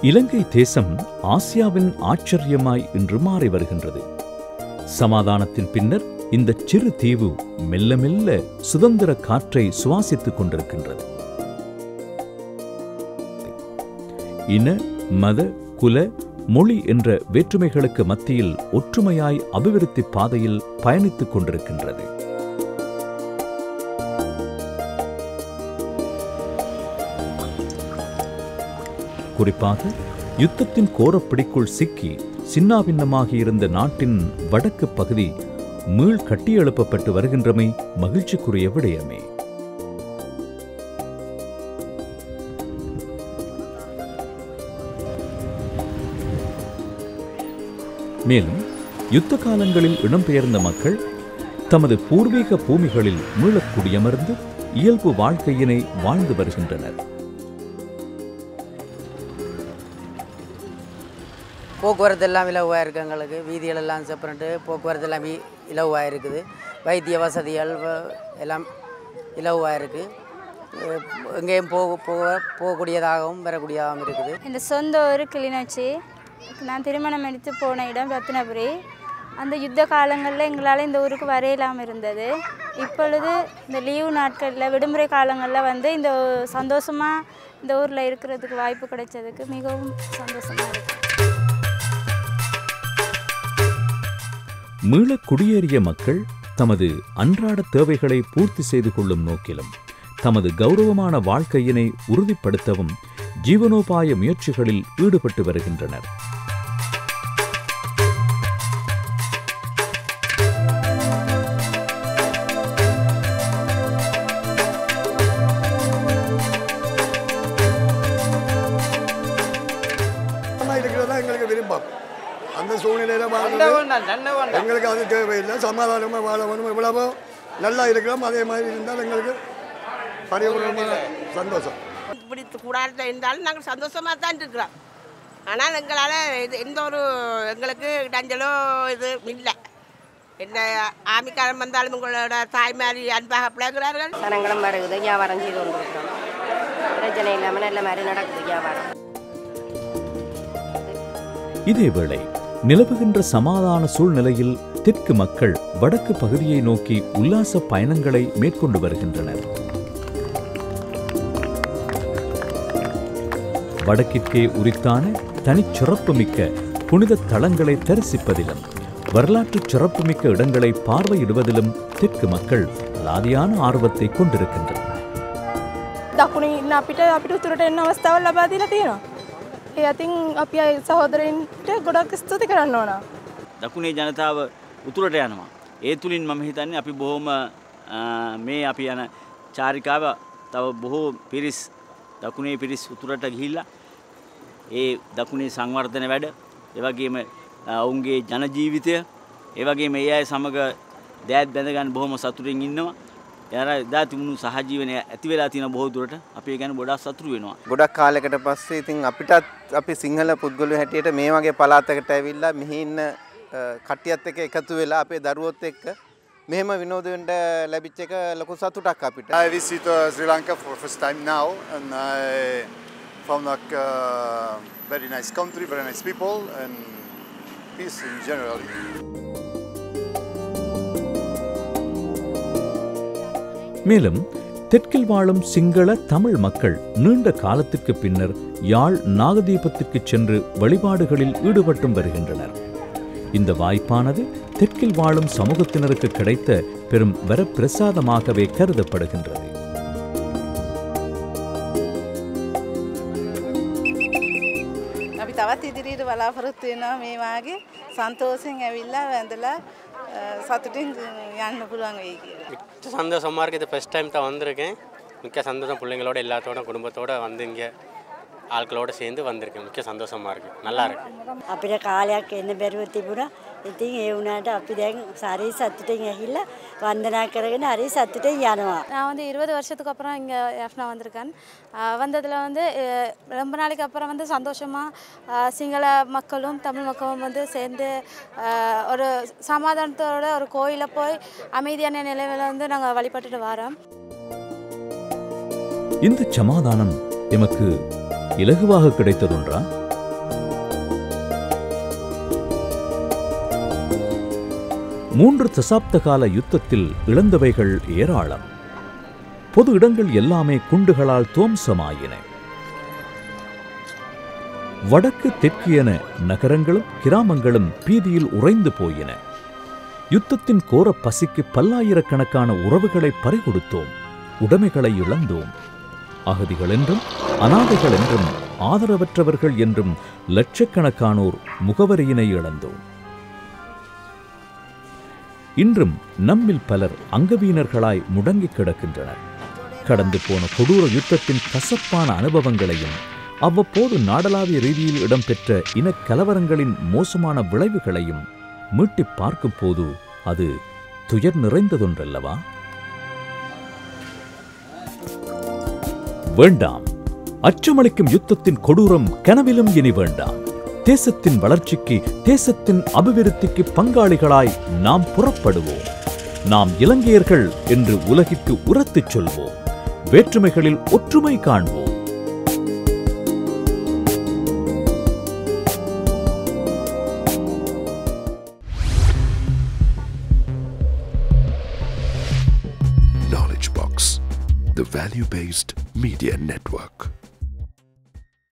இலங்கை தேசம் ஆசியாவின் ஆச்சரியமாய் இன்று மாறி வருகின்றது சமாதானத்தின் பின்னர் இந்த சிறு தீவு மெல்ல மெல்ல சுதந்திர காற்றை சுவாசித்துக் கொண்டிருக்கின்றது இன மத குல மொழி என்ற வேற்றுமைகளுக்கு மத்தியில் ஒற்றுமையாய் அபிவிருத்தி பாதையில் பயணித்துக் கொண்டிருக்கின்றது குறிப்பாக யுத்தத்தின் கோரப்பிடிக்குள் சிக்கி சின்னாபின்னமாகி இருந்த நாட்டின் வடக்கு பகுதி மீள் கட்டியெழுப்பப்பட்டு வருகின்றமை மகிழ்ச்சிக்குரிய விடயமே மேலும் யுத்த காலங்களில் இடம்பெயர்ந்த மக்கள் தமது பூர்வீக பூமிகளில் மீளக் குடியமர்ந்து இயல்பு வாழ்க்கையினை வாழ்ந்து வருகின்றனர் போக்குவரத்து எல்லாம் இலவாக இருக்குது எங்களுக்கு வீதிகள் எல்லாம் செப்பரேட்டு போக்குவரத்து எல்லாம் வீ இலவாக இருக்குது வைத்திய வசதிகள் வ- எல்லாம் இலவாக இருக்குது எங்கேயும் போக போக போகக்கூடியதாகவும் வரக்கூடியதாகவும் இருக்குது இந்த சொந்த ஊர் கிளிநொச்சி நான் திருமணம் எடுத்து போன இடம் ரத்னபுரி அந்த யுத்த காலங்களில் எங்களால் இந்த ஊருக்கு வர இல்லாமல் இருந்தது இப்பொழுது இந்த லீவு நாட்களில் விடுமுறை காலங்களில் வந்து இந்த சந்தோஷமாக இந்த ஊரில் இருக்கிறதுக்கு வாய்ப்பு கிடைச்சதுக்கு மிகவும் சந்தோஷமாக இருக்குது மீளக் குடியேறிய மக்கள் தமது அன்றாட தேவைகளை பூர்த்தி செய்து கொள்ளும் நோக்கிலும் தமது கௌரவமான வாழ்க்கையினை உறுதிப்படுத்தவும் ஜீவனோபாய முயற்சிகளில் ஈடுபட்டு வருகின்றனர் சமாதானமா இருக்கிறதா எங்களுக்கு விருப்பம் அந்த சூழ்நிலையில வாழ்றது எங்களுக்கு அது தேவையில்லை சமாதானமாக வாழ வேணும் எவ்வளவோ நல்லா இருக்கிறோம் அதே மாதிரி இருந்தால் எங்களுக்கு பரிபூர்ணமான சந்தோஷம் இப்படி கூடாரத்தில் இருந்தாலும் நாங்கள் சந்தோஷமாக தான் இருக்கிறோம் ஆனால் எங்களால் இது எந்த ஒரு எங்களுக்கு இடைஞ்சலோ இது இல்லை என்ன ஆமிக்காரம் வந்தாலும் உங்களோட தாய்மாரி அன்பாக பிள்ளைகிறார்கள் சனங்களும் வருகுது வியாபாரம் செய்து கொண்டிருக்கிறோம் பிரச்சனை இல்லாமல் நல்ல மாதிரி நடக்குது வியாபாரம் இதேவேளை நிலவுகின்ற சமாதான சூழ்நிலையில் தெற்கு மக்கள் வடக்கு பகுதியை நோக்கி உல்லாச பயணங்களை மேற்கொண்டு வருகின்றனர் வடக்கிற்கே உரித்தான தனிச்சிறப்புமிக்க புனித தலங்களை தரிசிப்பதிலும் வரலாற்றுச் சிறப்புமிக்க இடங்களை பார்வையிடுவதிலும் தெற்கு மக்கள் லாதியான ஆர்வத்தை கொண்டிருக்கின்றனர் දකුණ ඉන්න අපිට අපිට උතුරට එන්න අවස්ථාව ලබා දීලා තියෙනවා. ඒ අතින් අපි අය සහෝදරයින්ට ගොඩක් ස්තුති කරන්න ඕන. දකුණේ ජනතාව උතුරට යනවා. ඒ තුළින් මම හිතන්නේ අපි බොහොම අ, මේ අපි යන චාරිකාව තව බොහෝ පිරිස් දකුණේ පිරිස් උතුරට ගිහිල්ලා ඒ දකුණේ සංවර්ධන වැඩ එවගේම අ, ඔවුන්ගේ ජනජීවිතය ඒවගේ මේ අය සමඟ දෑත් බැඳගන්න බොහොම සතුරින් ඉන්නවා යර එදා තිබුණු සහජීවනය ඇති වෙලා තියෙන බොහෝ දුරට අපේ ගැන ගොඩක් සතුරු වෙනවා. ගොඩක් කාලෙකට පස්සේ ඉතින් අපිටත් අපි සිංහල පුද්ගලු හැටියට මේ වගේ පලාතකට ඇවිල්ලා මෙහි ඉන්න අ, කට්ටියත් එක්ක එකතු වෙලා අපේ දරුවොත් එක්ක මෙහෙම විනෝදයෙන්ට ලැබිච්ච එක ලොකු සතුටක් අපිට. I visit uh, Sri Lanka for first time now and I found like uh, very nice country, very nice people and peace in general. மேலும் தெற்கில் வாழும் சிங்கள தமிழ் மக்கள் நீண்ட காலத்திற்கு பின்னர் யாழ் நாகதீபத்திற்கு சென்று வழிபாடுகளில் ஈடுபட்டும் வருகின்றனர் இந்த வாய்ப்பானது தெற்கில் வாழும் சமூகத்தினருக்கு கிடைத்த பெரும் வரப்பிரசாதமாகவே கருதப்படுகின்றது අපි තවත් ඉදිරියට බලාපොරොත්තු වෙනවා මේ වාගේ සන්තෝෂයෙන් ඇවිල්ලා වැඳලා අ, සතුටින් යන්න පුළුවන් වෙයි කියලා. மிக்க சந்தோஷமாக இருக்குது இது ஃபஸ்ட் டைம் தான் வந்திருக்கேன் மிக்க சந்தோஷம் பிள்ளைங்களோட எல்லாத்தோட குடும்பத்தோட வந்து இங்கே ஆட்களோட சேர்ந்து வந்திருக்கேன் மிக்க சந்தோஷமாக இருக்குது நல்லா இருக்கு අපිට කාලයක් එන්න බැරුව තිබුණා. ඉතින් ඒ වුණාට අපි දැන් සරි සතුටින් ඇහිල්ලා වන්දනා කරගෙන හරි සතුටින් යනවා. நான் வந்து இருபது வருஷத்துக்கு அப்புறம் இங்கே எஃப்னா வந்திருக்கேன் வந்ததில் வந்து அஹ், ரொம்ப நாளைக்கு அப்புறம் வந்து சந்தோஷமாக சிங்கள மக்களும் தமிழ் மக்களும் வந்து சேர்ந்து அஹ், ஒரு சமாதானத்தோட ஒரு கோயிலில் போய் அமைதியான நிலையில் வந்து நாங்கள் வழிபட்டுட்டு வரோம் இந்த சமாதானம் எமக்கு இலகுவாக கிடைத்ததொன்றா மூன்று தசாப்த கால யுத்தத்தில் இழந்தவைகள் ஏராளம் பொது இடங்கள் எல்லாமே குண்டுகளால் துவம்சமாயின வடக்கு தெற்கு என நகரங்களும் கிராமங்களும் பீதியில் உறைந்து போயின யுத்தத்தின் கோர பசிக்கு பல்லாயிரக்கணக்கான உறவுகளை பறிகொடுத்தோம் உடைமைகளை இழந்தோம் அகதிகள் என்றும் அனாதைகள் என்றும் ஆதரவற்றவர்கள் என்றும் லட்சக்கணக்கானோர் முகவரியினை இழந்தோம் இன்றும் நம்மில் பலர் அங்கவீனர்களாய் முடங்கிக் கிடக்கின்றனர் கடந்து போன கொடூர யுத்தத்தின் கசப்பான அனுபவங்களையும் அவ்வப்போது நாடளாவிய ரீதியில் இடம்பெற்ற இனக் கலவரங்களின் மோசமான விளைவுகளையும் மீட்டிப் பார்க்கும் போது அது துயர் நிறைந்ததொன்றல்லவா வேண்டாம் அச்சமளிக்கும் யுத்தத்தின் கொடூரம் கனவிலும் இனி வேண்டாம் தேசத்தின் வளர்ச்சிக்கு தேசத்தின் அபிவிருத்திக்கு பங்காளிகளாய் நாம் புறப்படுவோம் நாம் இலங்கையர்கள் என்று உலகிற்கு உரத்துச் சொல்வோம் வேற்றுமைகளில் ஒற்றுமை காண்போம் Knowledge Box, the value based media network.